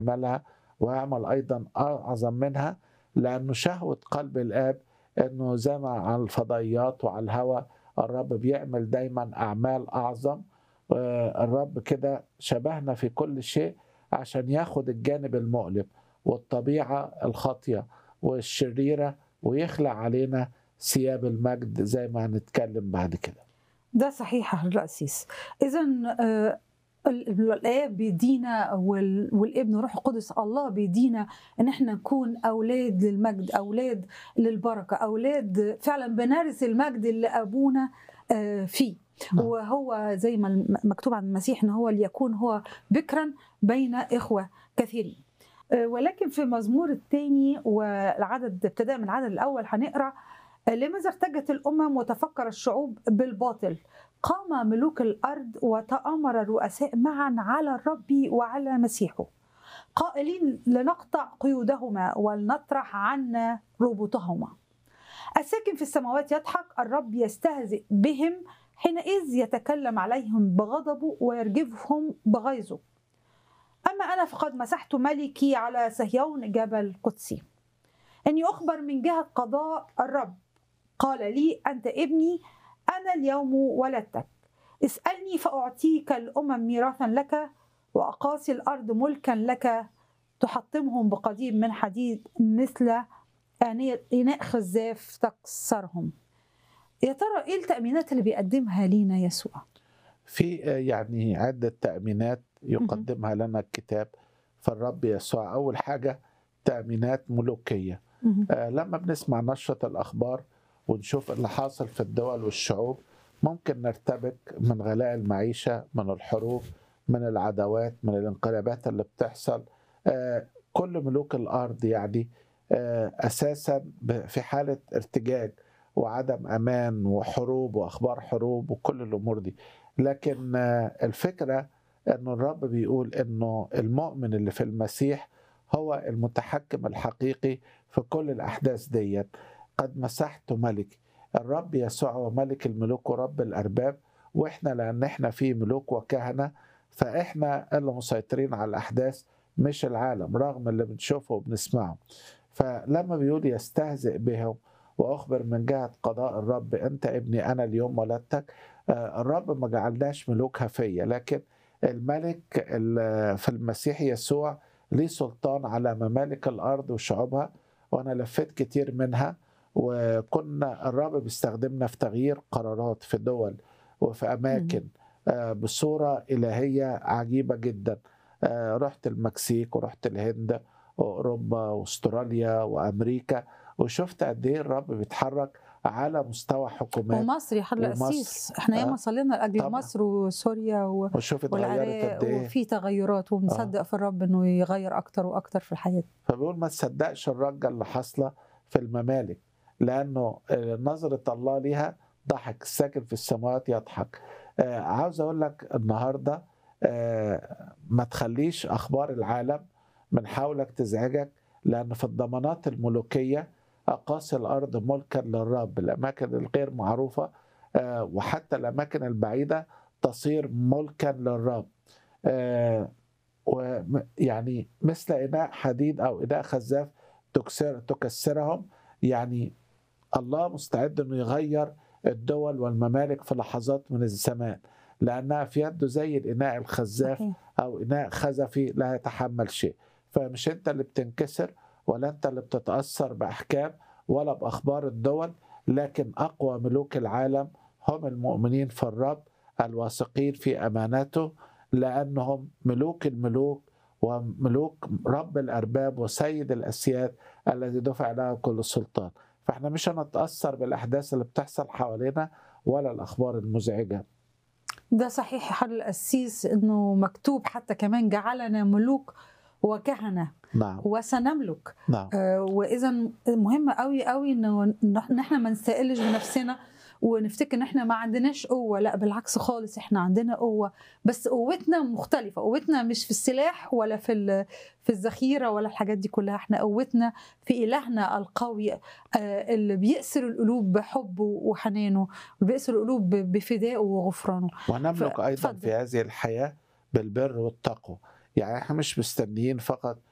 عملها ويعمل أيضا أعظم منها لأنه شهوة قلب الآب أنه زي ما على الفضائيات وعلى الهواء الرب بيعمل دايما أعمال أعظم آه، الرب كده شبهنا في كل شيء عشان ياخد الجانب المؤلم والطبيعة الخاطية والشريرة ويخلع علينا ثياب المجد زي ما هنتكلم بعد كده ده صحيح يا حضرة القسيس اذا آه، ال- ال- الآب بيدينا وال- والابن روح القدس الله بيدينا ان احنا نكون اولاد للمجد اولاد للبركه اولاد فعلا بنرث المجد اللي ابونا آه، فيه نعم. وهو زي ما الم- مكتوب عن المسيح ان هو ليكون هو بكرا بين اخوه كثيرين آه، ولكن في مزمور الثاني والعدد ابتداء من العدد الاول هنقرا آه، لماذا ارتجت الامم وتفكر الشعوب بالباطل قام ملوك الارض وتامر الرؤساء معا على الرب وعلى مسيحه قائلين لنقطع قيودهما ولنطرح عنا ربطهما الساكن في السماوات يضحك الرب يستهزئ بهم حينئذ يتكلم عليهم بغضبه ويرجفهم بغيظه أما أنا فقد مسحت ملكي على صهيون جبل قدسي إني أخبر من جهة قضاء الرب قال لي أنت ابني أنا اليوم ولدتك اسألني فأعطيك الأمم ميراثا لك وأقاصي الأرض ملكا لك تحطمهم بقضيب من حديد مثل آنية إناء خزاف تكسرهم يا ترى إيه التأمينات اللي بيقدمها لينا يسوع؟ في آه، يعني عدة تأمينات يقدمها لنا الكتاب فالرب يسوع أول حاجة تأمينات ملوكية مهم. آه، لما بنسمع نشرة الأخبار ونشوف اللي حاصل في الدول والشعوب ممكن نرتبك من غلاء المعيشة من الحروب من العداوات من الانقلابات اللي بتحصل آه، كل ملوك الأرض يعني آه، أساسا ب- في حالة ارتجاج وعدم أمان وحروب وأخبار حروب وكل الأمور دي لكن آه، الفكرة أنه الرب بيقول أنه المؤمن اللي في المسيح هو المتحكم الحقيقي في كل الأحداث دي قد مسحت ملك الرب يسوع هو ملك الملوك ورب الأرباب وإحنا لأن إحنا في ملوك وكهنة فإحنا اللي مسيطرين على الأحداث مش العالم رغم اللي بنشوفه وبنسمعه فلما بيقول يستهزئ بهم وأخبر من جهة قضاء الرب أنت ابني أنا اليوم ولدتك آه، الرب ما جعلناش ملوك هفية لكن الملك ال- في المسيح يسوع ليه سلطان على ممالك الأرض وشعوبها وأنا لفيت كتير منها وكنا الرب بيستخدمنا في تغيير قرارات في دول وفي أماكن آه، بصورة إلهية عجيبة جدا آه، رحت المكسيك ورحت الهند وأوروبا وأستراليا وأمريكا وشفت قد إيه الرب بيتحرك على مستوى حكومات ومصر يا حضرة ومصر. القسيس احنا ياما آه. صلينا لاجل طبعا. مصر وسوريا و... وشوف اتغيرت والعراق قد إيه وفي تغيرات وبنصدق في الرب انه يغير اكتر واكتر في الحياه فبيقول ما تصدقش الرجة اللي حاصلة في الممالك لأنه آه، نظرة الله ليها ضحك الساكن في السماوات يضحك آه، عاوز أقول لك النهاردة آه، ما تخليش أخبار العالم من حولك تزعجك لأن في الضمانات الملوكية أقاصي الأرض ملكا للرب الأماكن الغير معروفة آه، وحتى الأماكن البعيدة تصير ملكا للرب آه، ويعني مثل إناء حديد أو إناء خزاف تكسر تكسرهم يعني الله مستعد انه يغير الدول والممالك في لحظات من الزمان لانها في يده زي الاناء الخزاف صحيح. او اناء خزفي لا يتحمل شيء فمش انت اللي بتنكسر ولا انت اللي بتتاثر باحكام ولا باخبار الدول لكن اقوى ملوك العالم هم المؤمنين في الرب الواثقين في امانته لانهم ملوك الملوك وملوك رب الارباب وسيد الاسياد الذي دفع له كل السلطان فاحنا مش هنتاثر بالاحداث اللي بتحصل حوالينا ولا الاخبار المزعجه ده صحيح يا حضرة القسيس انه مكتوب حتى كمان جعلنا ملوك وكهنه نعم وسنملك نعم آه، واذا مهم قوي قوي انه ان احنا ما نستقلش بنفسنا ونفتكر ان احنا ما عندناش قوه لا بالعكس خالص احنا عندنا قوه بس قوتنا مختلفه قوتنا مش في السلاح ولا في ال- في الذخيره ولا الحاجات دي كلها احنا قوتنا في الهنا القوي آه، اللي بيأسر القلوب بحبه وحنانه وبيأسر القلوب ب- بفدائه وغفرانه ونملك ف- ايضا اتفضل. في هذه الحياه بالبر والتقوى يعني احنا مش مستنيين فقط